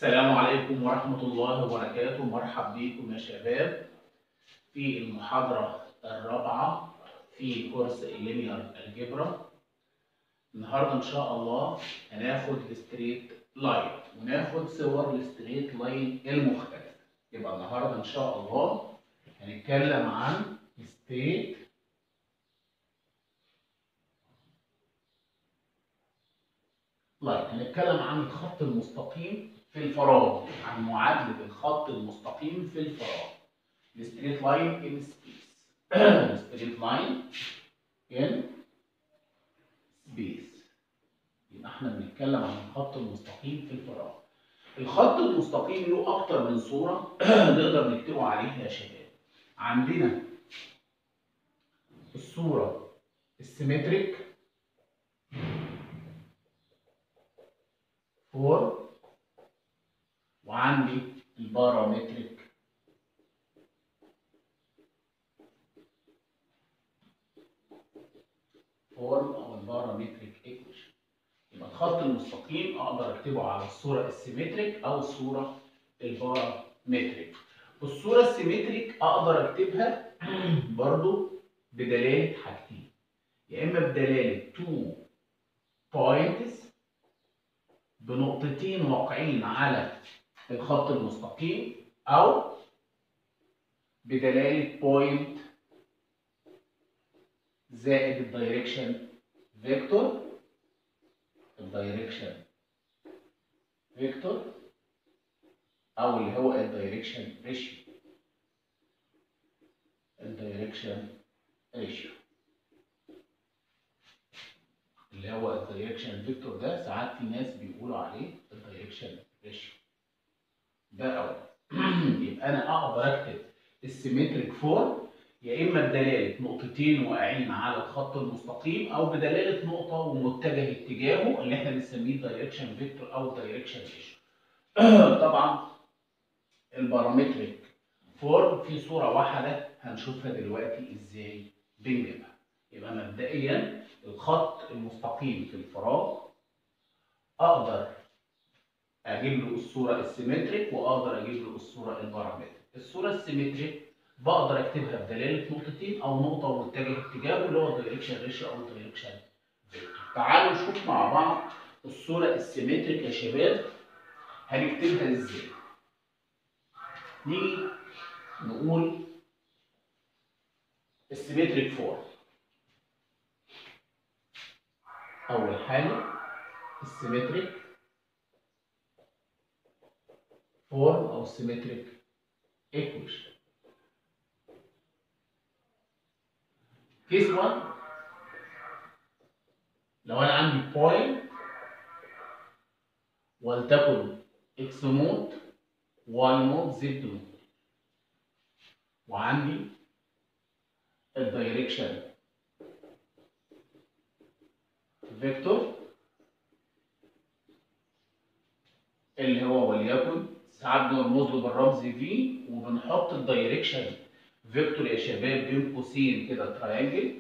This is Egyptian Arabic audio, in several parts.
السلام عليكم ورحمة الله وبركاته مرحب بكم يا شباب في المحاضرة الرابعة في كورس اللينير الجبرا النهاردة إن شاء الله هناخد الستريت لاين وناخد صور الستريت لاين المختلفة يبقى النهاردة إن شاء الله هنتكلم عن ستريت لاين هنتكلم عن الخط المستقيم في الفراغ عن معادلة الخط المستقيم في الفراغ الستريت لاين ان سبيس الستريت لاين ان سبيس يبقى احنا بنتكلم عن الخط المستقيم في الفراغ الخط المستقيم له اكتر من صورة نقدر نكتبه عليها يا شباب عندنا الصورة السيمتريك فور وعندي البارامتريك فورم او البارامتريك ايكويشن يبقى الخط المستقيم اقدر اكتبه على الصوره السيمتريك او الصوره البارامتريك الصوره السيمتريك اقدر اكتبها برضو بدلاله حاجتين يا اما بدلاله 2 بوينتس بنقطتين واقعين على الخط المستقيم او بدلاله بوينت زائد الدايركشن فيكتور الدايركشن فيكتور او اللي هو الدايركشن ريشيو الدايركشن ريشيو اللي هو الدايركشن فيكتور ده ساعات في ناس بيقولوا عليه الدايركشن ريشيو ده اول يبقى انا اقدر اكتب السيمتريك فورم يا اما بدلاله نقطتين واقعين على الخط المستقيم او بدلاله نقطه ومتجه اتجاهه اللي احنا بنسميه دايركشن فيكتور او دايركشن ريشيو طبعا البارامتريك فورم في صوره واحده هنشوفها دلوقتي ازاي بنجيبها يبقى مبدئيا الخط المستقيم في الفراغ اقدر اجيب له الصوره السيمتريك واقدر اجيب له الصوره البارامتريك الصوره السيمتريك بقدر اكتبها بدلاله نقطتين او نقطه ومتجه اتجاهه اللي هو الدايركشن ريشيو او الدايركشن فيكتور تعالوا نشوف مع بعض الصوره السيمتريك يا شباب هنكتبها ازاي نيجي نقول السيمتريك فورم اول حاجه السيمتريك فورم او سيمتريك ايكويشن كيس 1 لو انا عندي بوينت ولتكن اكس نوت واي نوت زد نوت وعندي الدايركشن فيكتور اللي هو وليكن ساعات بنرمز له بالرمز في وبنحط الدايركشن فيكتور يا شباب بين قوسين كده تراينجل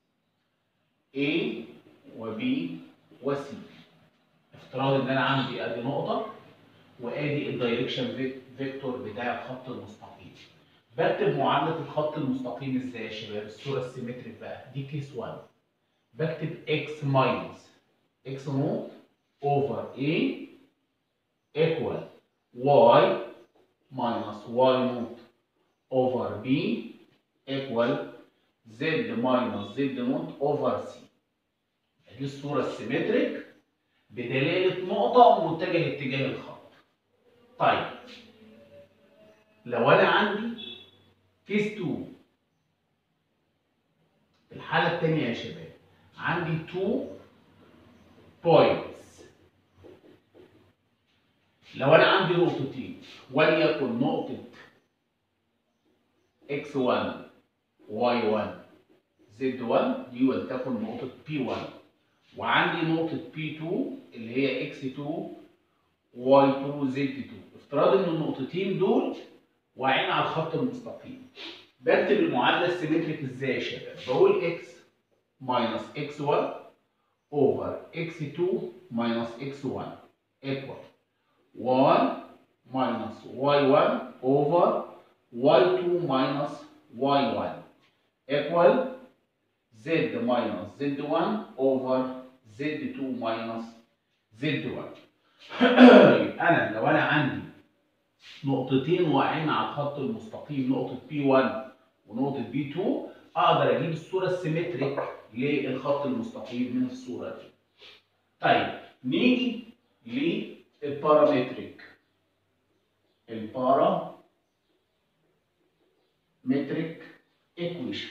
A و B و C افتراض ان انا عندي ادي نقطة وادي الدايركشن فيكتور بتاع الخط المستقيم بكتب معادلة الخط المستقيم ازاي يا شباب الصورة السيمتريك بقى دي كيس 1 بكتب x ماينس x نوت اوفر A equal y minus y نوت over b equal z minus z نوت over c دي الصورة السيمتريك بدلالة نقطة ومتجه اتجاه الخط طيب لو أنا عندي كيس 2 الحالة التانية يا شباب عندي 2 بوينتس لو أنا عندي نقطتين وليكن نقطة x1 y1 z1 دي ولتكن نقطة p1 وعندي نقطة p2 اللي هي x2 y2 z2 افتراض ان النقطتين دول واقعين على الخط المستقيم بكتب المعادلة السيمتريك ازاي يا شباب؟ بقول x minus x1 over x2 minus x1 equal 1 minus y1 over y2 minus y1 equal z minus z1 over z2 minus z1 انا لو انا عندي نقطتين واقعين على الخط المستقيم نقطة P1 ونقطة P2 اقدر اجيب الصورة السيمتريك للخط المستقيم من الصورة دي. طيب نيجي للبارامتريك. البارا متريك ايكويشن.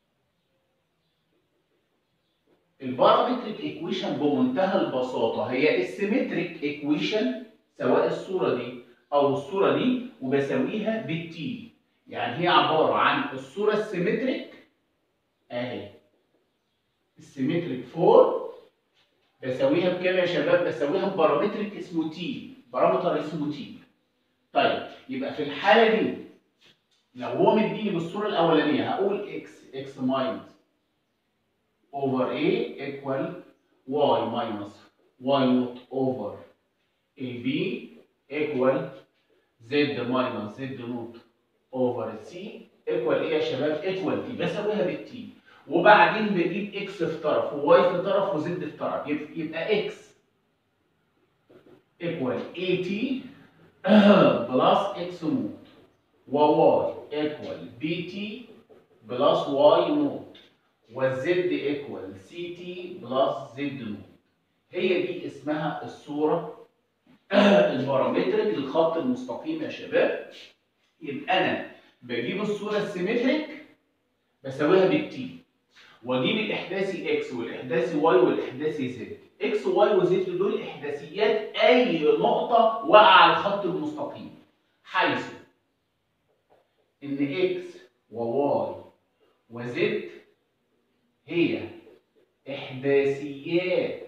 البارامتريك ايكويشن بمنتهى البساطة هي السيمتريك ايكويشن سواء الصورة دي أو الصورة دي وبساويها بالتي. يعني هي عبارة عن الصورة السيمتريك اهي السيمتريك 4 بساويها بكام يا شباب؟ بساويها ببارامتريك اسمه تي، بارامتر اسمه تي. طيب يبقى في الحالة دي لو هو مديني بالصورة الأولانية هقول اكس اكس ماينس اوفر اي ايكوال واي ماينس واي نوت اوفر البي ايكوال زد ماينس زد نوت اوفر سي ايكوال ايه يا شباب؟ ايكوال تي بساويها بالتي وبعدين بجيب اكس في طرف وواي في طرف وزد في طرف يبقى, يبقى اكس ايكوال اي تي بلس اكس نوت وواي ايكوال بي تي بلس واي نوت والزد ايكوال سي تي بلس زد نوت هي دي اسمها الصوره البارامتريك للخط المستقيم يا شباب يبقى انا بجيب الصوره السيمتريك بساويها بالتي واجيب الاحداثي اكس والاحداثي واي والاحداثي زد اكس واي وزد دول احداثيات اي نقطه واقعه على الخط المستقيم حيث ان اكس وواي وزد هي احداثيات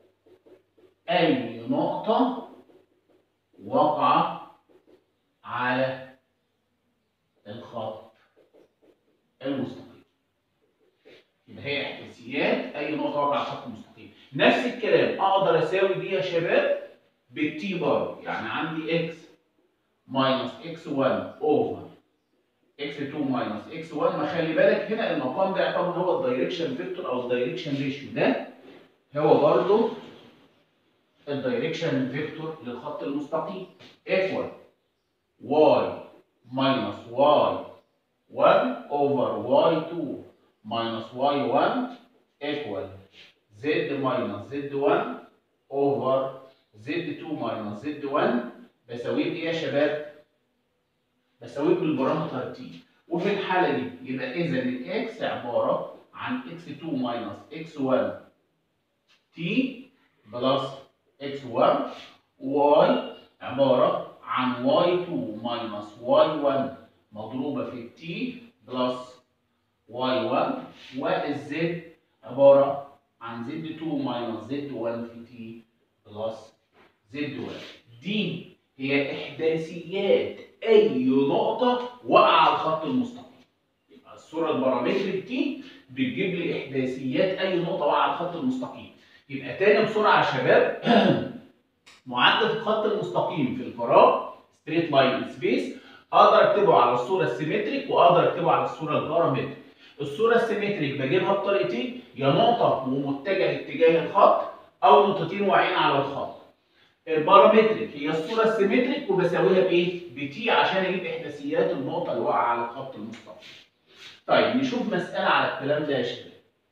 اي نقطه واقعه على الخط المستقيم يبقى هي احداثيات اي نقطه واقعه على الخط المستقيم نفس الكلام اقدر اساوي دي يا شباب بالتي بار يعني عندي اكس ماينس اكس 1 اوفر اكس 2 ماينس اكس 1 ما خلي بالك هنا المقام ده يعتبر هو الدايركشن فيكتور او الدايركشن ريشيو ده هو برضه الدايركشن فيكتور للخط المستقيم ايكوال واي ماينس واي 1 over y2 minus y1 equal z minus z1 over z2 minus z1 بساويه بايه يا شباب؟ بساويه بالبارامتر t وفي الحالة دي يبقى إذا الإكس عبارة عن x2 minus x1 t بلس x1 y عبارة عن y2 minus y1 مضروبة في التي بلس واي 1 والزد عبارة عن زد 2 ماينس زد 1 في تي بلس زد 1 دي هي إحداثيات أي نقطة واقعة على الخط المستقيم يبقى الصورة البارامتريك دي بتجيب لي إحداثيات أي نقطة واقعة على الخط المستقيم يبقى تاني بسرعة يا شباب معدل الخط المستقيم في الفراغ ستريت لاين سبيس اقدر اكتبه على الصوره السيمتريك واقدر اكتبه على الصوره البارامتريك الصوره السيمتريك بجيبها بطريقتين يا نقطه ومتجه اتجاه الخط او نقطتين واقعين على الخط البارامتريك هي الصوره السيمتريك وبساويها بايه بتي عشان اجيب احداثيات النقطه اللي واقعه على الخط المستقيم طيب نشوف مساله على الكلام ده يا شباب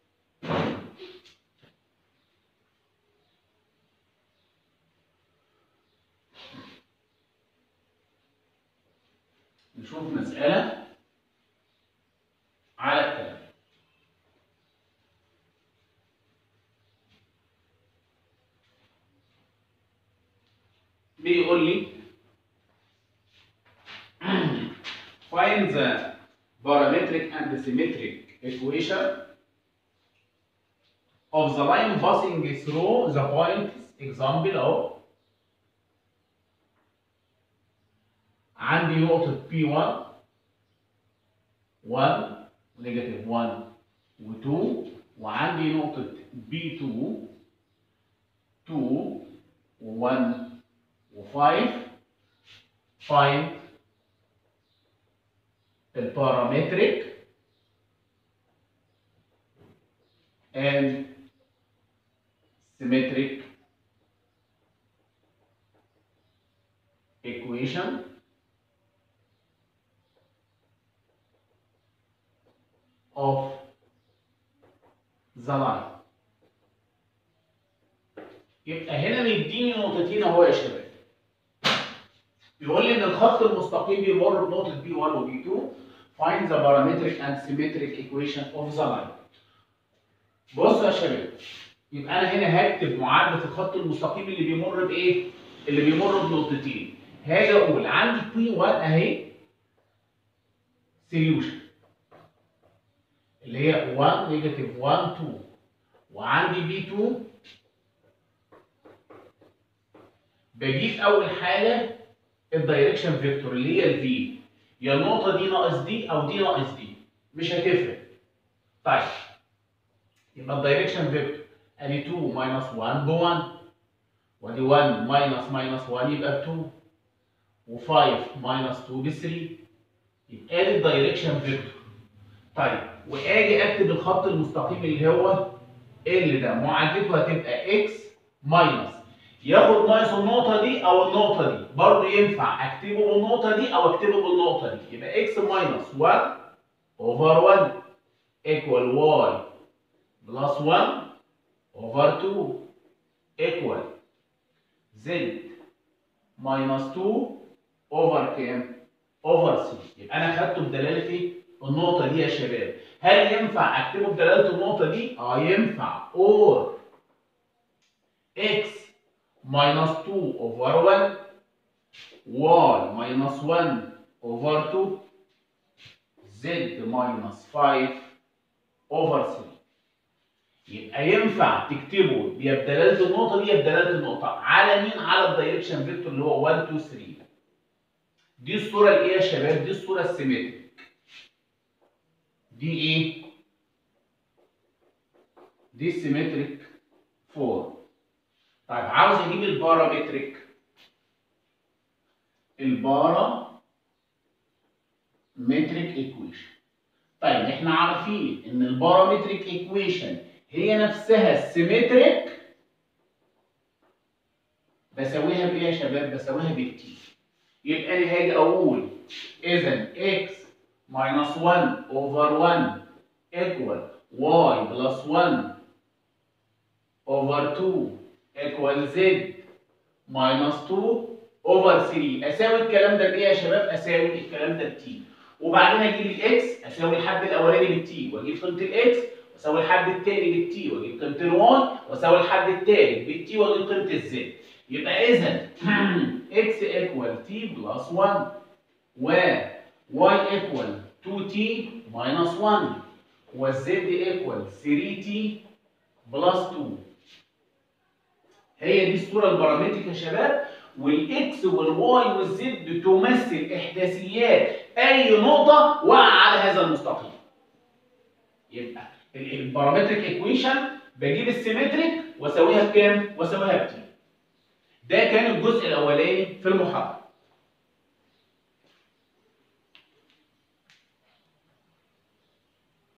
نشوف مسألة على الكلام بيقول لي find the parametric and symmetric equation of the line passing through the points example of عندي نقطة P1 1 نيجاتيف 1 و2 وعندي نقطة B2 2 و1 و5 find البارامتريك and symmetric equation of the line يبقى هنا مديني نقطتين اهو يا شباب بيقول لي ان الخط المستقيم بيمر بنقطه بي 1 وبي 2 find the parametric and symmetric equation of the line بصوا يا شباب يبقى انا هنا هكتب معادله الخط المستقيم اللي بيمر بايه؟ اللي بيمر بنقطتين هاجي اقول عندي بي 1 اهي سوليوشن اللي هي 1 نيجاتيف 1 2 وعندي بي 2 بجيب اول حاجه الدايركشن فيكتور اللي هي الفي يا النقطه دي ناقص دي او دي ناقص دي مش هتفرق طيب يبقى الدايركشن فيكتور ادي 2 ماينس 1 ب 1 وادي 1 ماينس ماينس 1 يبقى ب 2 و5 ماينس 2 ب 3 يبقى ادي الدايركشن فيكتور طيب واجي اكتب الخط المستقيم اللي هو ال ده معادلته هتبقى اكس ماينس ياخد ناقص النقطه دي او النقطه دي برضه ينفع اكتبه بالنقطه دي او اكتبه بالنقطه دي يبقى اكس ماينس 1 اوفر 1 ايكوال واي بلس 1 اوفر 2 ايكوال زد ماينس 2 اوفر كام؟ اوفر 3 يبقى انا خدته بدلاله ايه؟ النقطه دي يا شباب هل ينفع اكتبه بدلاله النقطه دي؟ اه ينفع اور اكس minus 2 over 1 y minus 1 over 2 z minus 5 over 3 يبقى ينفع تكتبه يا بدلاله النقطه دي يا بدلاله النقطه على مين على الدايركشن فيكتور اللي هو 1 2 3 دي الصوره الايه يا شباب دي الصوره السيمتريك دي ايه دي السيمتريك 4 طيب عاوز اجيب البارامتريك البارا متريك ايكويشن طيب احنا عارفين ان البارامتريك ايكويشن هي نفسها السيمتريك بساويها بايه يا شباب بساويها بالتي يبقى انا هاجي اقول اذا x minus 1 over 1 equal y plus 1 over 2 equal z minus 2 over 3 اساوي الكلام ده بايه يا شباب؟ اساوي الكلام ده بتي وبعدين اجيب الاكس اساوي الحد الاولاني بالتي واجيب قيمه الاكس واساوي الحد الثاني بالتي واجيب قيمه الواي واساوي الحد الثالث بالتي واجيب قيمه الزد يبقى اذا اكس equal تي بلس 1 و y equal 2t minus 1 والزد equal 3t بلس 2 هي دي الصوره البارامتريك يا شباب والاكس والواي والزد بتمثل احداثيات اي نقطه وقع على هذا المستقيم يبقى البارامتريك ايكويشن بجيب السيمتريك واساويها بكام واساويها بتي ده كان الجزء الاولاني في المحاضره